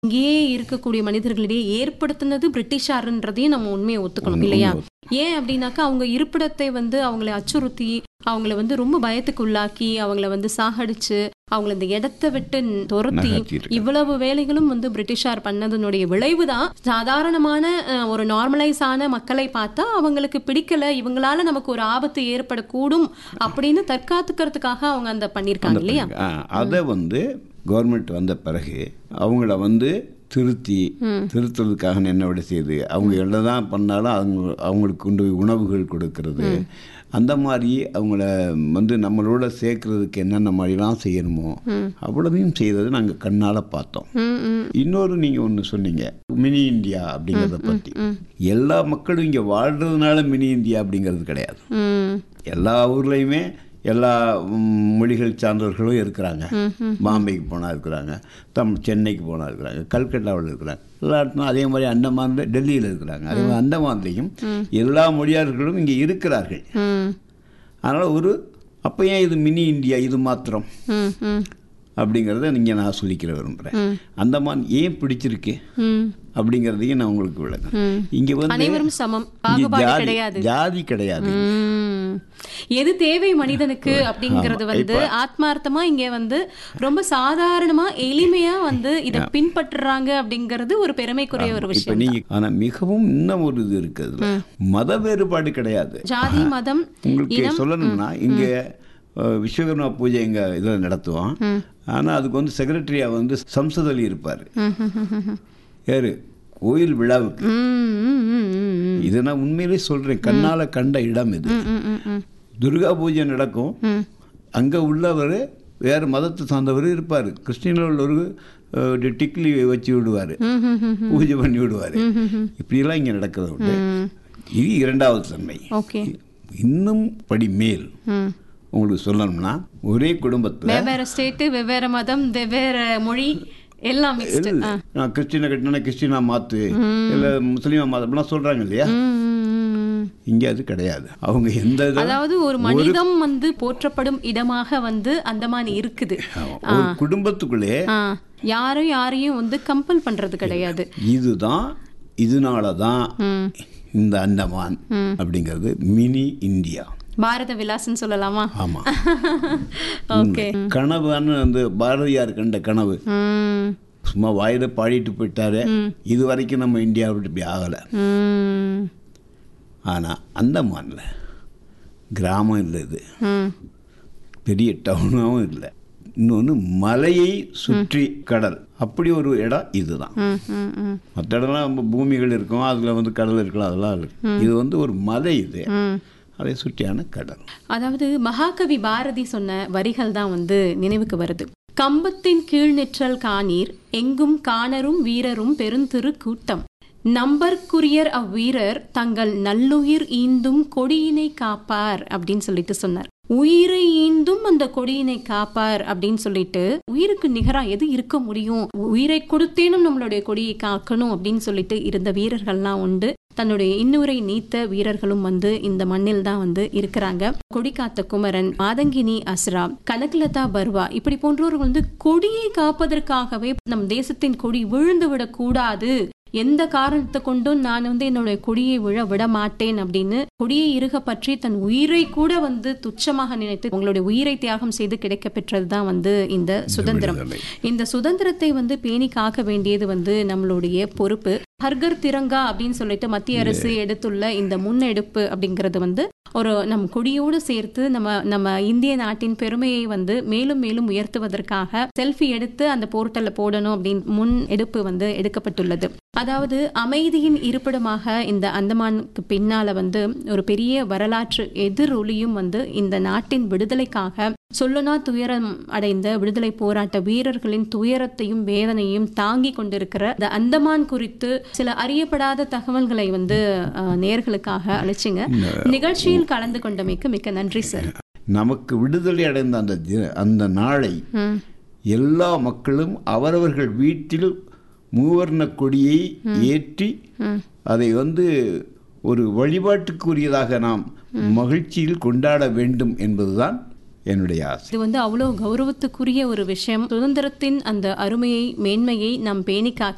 இங்கேயே இருக்கக்கூடிய மனிதர்களிடையே ஏற்படுத்தினது பிரிட்டிஷாருன்றதையும் நம்ம உண்மையை ஒத்துக்கணும் இல்லையா ஏன் அப்படின்னாக்கா அவங்க இருப்பிடத்தை வந்து அவங்களை அச்சுறுத்தி அவங்கள வந்து ரொம்ப பயத்துக்கு உள்ளாக்கி அவங்கள வந்து சாகடிச்சு அவங்கள இந்த இடத்தை விட்டு துரத்தி நகர்த்தியிருக்காங்க. இவ்வளவு வேலைகளும் வந்து பிரிட்டிஷார் பண்ணதனுடைய விளைவு தான் சாதாரணமான அஹ், ஒரு நார்மலைஸ் ஆன மக்களை பார்த்தா அவங்களுக்கு பிடிக்கல இவங்களால நமக்கு ஒரு ஆபத்து ஏற்படக்கூடும் அப்படின்னு தற்காத்துக்கிறதுக்காக அவங்க அந்த பண்ணிருக்காங்க இல்லையா அதை வந்து கவர்மெண்ட் வந்த பிறகு அவங்கள வந்து திருத்தி திருத்துறதுக்காக என்ன விட செய்யுது அவங்க என்ன தான் பண்ணாலும் அவங்க அவங்களுக்கு கொண்டு போய் உணவுகள் கொடுக்கறது அந்த மாதிரி அவங்கள வந்து நம்மளோட சேர்க்கறதுக்கு என்னென்ன மாதிரிலாம் செய்யணுமோ அவ்வளவையும் செய்தது நாங்கள் கண்ணால் பார்த்தோம் ம், ம், இன்னொரு நீங்கள் ஒன்று சொன்னீங்க மினி இந்தியா அப்படிங்கிறத பற்றி எல்லா மக்களும் இங்கே வாழ்றதுனால மினி இந்தியா அப்படிங்கிறது கிடையாது ம், எல்லா ஊர்லேயுமே எல்லா ம், மொழிகள் சார்ந்தவர்களும் இருக்கிறாங்க பாம்பேக்கு போனால் இருக்கிறாங்க தம் சென்னைக்கு போனால் இருக்கிறாங்க கல்கட்டாவில் இருக்கிறாங்க எல்லா இடத்துலையும் அதே மாதிரி அந்தமானில் டெல்லியில் இருக்கிறாங்க அதே மாதிரி அந்தமான்லேயும் எல்லா மொழியாளர்களும் இங்கே இருக்கிறார்கள் ம், அதனால் ஒரு அப்போ ஏன் இது மினி இந்தியா இது மாத்திரம் ம், ம், அப்படிங்கிறத நீங்கள் நான் சொல்லிக்கிற விரும்புகிறேன் அந்தமான் ஏன் பிடிச்சிருக்கு ம், அப்படிங்கிறதையும் நான் உங்களுக்கு விளங்க ம். இங்கே வந்து அனைவரும் சமம் இங்க பாகுபாடு ஜாதி கிடையாது ஜாதி கிடையாது ம். எது தேவை மனிதனுக்கு அப்படிங்கறது வந்து ஆத்மார்த்தமா இங்க வந்து ரொம்ப சாதாரணமா எளிமையா வந்து இத பின்பற்றுறாங்க அப்படிங்கிறது ஒரு பெருமைக்குரிய ஒரு இப்ப விஷயம் நீங்க ஆனா மிகவும் இன்னும் ஒரு இது இருக்கு அதுல மத வேறுபாடு கிடையாது ஜாதி மதம் உங்களுக்கு சொல்லணும்னா இங்க அஹ், விஸ்வகர்மா பூஜை எங்க இதுல நடத்துவோம் ஆனா அதுக்கு வந்து செக்ரட்டரியா வந்து சம்சத் அலி இருப்பாரு யாரு கோயில் விழாவுக்கு ம், ம், ம், ம், ம். இதை நான் உண்மையிலேயே சொல்றேன் கண்ணால கண்ட இடம் இது ம், ம், ம். துர்கா பூஜை நடக்கும் ம். அங்க உள்ளவர் வேறு மதத்தை சார்ந்தவர் இருப்பார் கிறிஸ்டினில் உள்ளவர் டிக்லி வச்சு விடுவார் ம், ம், ம். பூஜை பண்ணி விடுவார் இப்படியெல்லாம் இங்கே நடக்கிறது உண்டு இது இரண்டாவது தன்மை ஓகே இன்னும் படி மேல் ம். உங்களுக்கு சொல்லணும்னா ஒரே குடும்பத்தில் வெவ்வேறு ஸ்டேட்டு வெவ்வேறு மதம் வெவ்வேறு மொழி எல்லாம் மிக்ஸ்டு நான் கிறிஸ்டினை கட்டினா கிறிஸ்டினா மாற்று இல்லை முஸ்லீமா மாற்று அப்படிலாம் சொல்கிறாங்க இல்லையா இங்கே அது கிடையாது அவங்க எந்த இதை அதாவது ஒரு மனிதம் வந்து போற்றப்படும் இடமாக வந்து அந்தமான் இருக்குது ஒரு குடும்பத்துக்குள்ளே ஆ, யாரும் யாரையும் வந்து கம்பல் பண்றது கிடையாது இதுதான் இதனால தான் ம். இந்த அந்தமான் அப்படிங்கிறது மினி இந்தியா பாரத விலாசம் சொல்லலாமா ஆமாம் ஓகே கனவுன்னு வந்து பாரதியார் கண்ட கனவு ம் சும்மா வாயில பாடிட்டு போயிட்டாரு இது வரைக்கும் நம்ம இந்தியாவை விட்டு இப்படி ஆகலை ம் ஆனால் அந்தமானில் கிராமம் இல்லை இது ம் பெரிய டவுனாகவும் இல்லை இன்னொன்று மலையை சுற்றி கடல் அப்படி ஒரு இடம் இதுதான் ம் ம் ம் மற்ற இடம்லாம் நம்ம பூமிகள் இருக்கும் அதில் வந்து கடல் இருக்கலாம் அதெல்லாம் இருக்கு இது வந்து ஒரு மலை இது ம் அதை சுற்றியான கடல் அதாவது மகாகவி பாரதி சொன்ன வரிகள் தான் வந்து நினைவுக்கு வருது கம்பத்தின் கீழ் நிற்றல் காணீர் எங்கும் காணரும் வீரரும் பெருந்திரு கூட்டம் நம்பர்க்குரியர் அவ்வீரர் தங்கள் நல்லுயிர் ஈந்தும் கொடியினை காப்பார் அப்படின்னு சொல்லிட்டு சொன்னார் உயிரை ஈந்தும் அந்த கொடியினை காப்பார் அப்படின்னு சொல்லிட்டு உயிருக்கு நிகரா எது இருக்க முடியும் உயிரை கொடுத்தேனும் நம்மளுடைய கொடியை காக்கணும் அப்படின்னு சொல்லிட்டு இருந்த வீரர்கள்லாம் உண்டு தன்னுடைய இன்னுரை நீத்த வீரர்களும் வந்து இந்த மண்ணில் தான் வந்து இருக்கிறாங்க கொடிக்காத்த குமரன் மாதங்கினி அஸ்ரா கனகலதா பர்வா இப்படி போன்றோர் வந்து கொடியை காப்பதற்காகவே நம் தேசத்தின் கொடி விழுந்து விடக் கூடாது எந்த காரணத்தை கொண்டும் நான் வந்து என்னுடைய கொடியை விழ விட மாட்டேன் அப்படின்னு கொடியை இறுக பற்றி தன் உயிரை கூட வந்து துச்சமாக நினைத்து உங்களுடைய உயிரை தியாகம் செய்து கிடைக்க பெற்றதுதான் வந்து இந்த சுதந்திரம் விடுதலை. இந்த சுதந்திரத்தை வந்து பேணி காக்க வேண்டியது வந்து நம்மளுடைய பொறுப்பு ஹர்கர் திரங்கா அப்படின்னு சொல்லிட்டு மத்திய அரசு எடுத்துள்ள இந்த முன்னெடுப்பு அப்படிங்கிறது வந்து ஒரு நம் கொடியோடு சேர்த்து நம்ம நம்ம இந்திய நாட்டின் பெருமையை வந்து மேலும் மேலும் உயர்த்துவதற்காக செல்ஃபி எடுத்து அந்த போர்ட்டல்ல போடணும் அப்படின்னு முன் எடுப்பு வந்து எடுக்கப்பட்டுள்ளது அதாவது அமைதியின் இருப்பிடமாக இந்த அந்தமானுக்கு பின்னால வந்து ஒரு பெரிய வரலாற்று எதிரொலியும் வந்து இந்த நாட்டின் விடுதலைக்காக சொல்லுனா துயரம் அடைந்த விடுதலை போராட்ட வீரர்களின் துயரத்தையும் வேதனையும் தாங்கி கொண்டிருக்கிற இந்த அந்தமான் குறித்து சில அறியப்படாத தகவல்களை வந்து அஹ், நேயர்களுக்காக அழைச்சிங்க நிகழ்ச்சியில் கலந்து கொண்டமைக்கு மிக்க நன்றி சார் நமக்கு விடுதலை அடைந்த அந்த தி- அந்த நாளை ம் எல்லா மக்களும் அவரவர்கள் வீட்டில் மூவர்ண கொடியை ஏற்றி அதை வந்து ஒரு வழிபாட்டுக்குரியதாக நாம் மகிழ்ச்சியில் கொண்டாட வேண்டும் என்பதுதான் என்னுடைய ஆசை இது வந்து அவ்வளோ கௌரவத்துக்குரிய ஒரு விஷயம் சுதந்திரத்தின் அந்த அருமையை மேன்மையை நாம் பேணி காக்க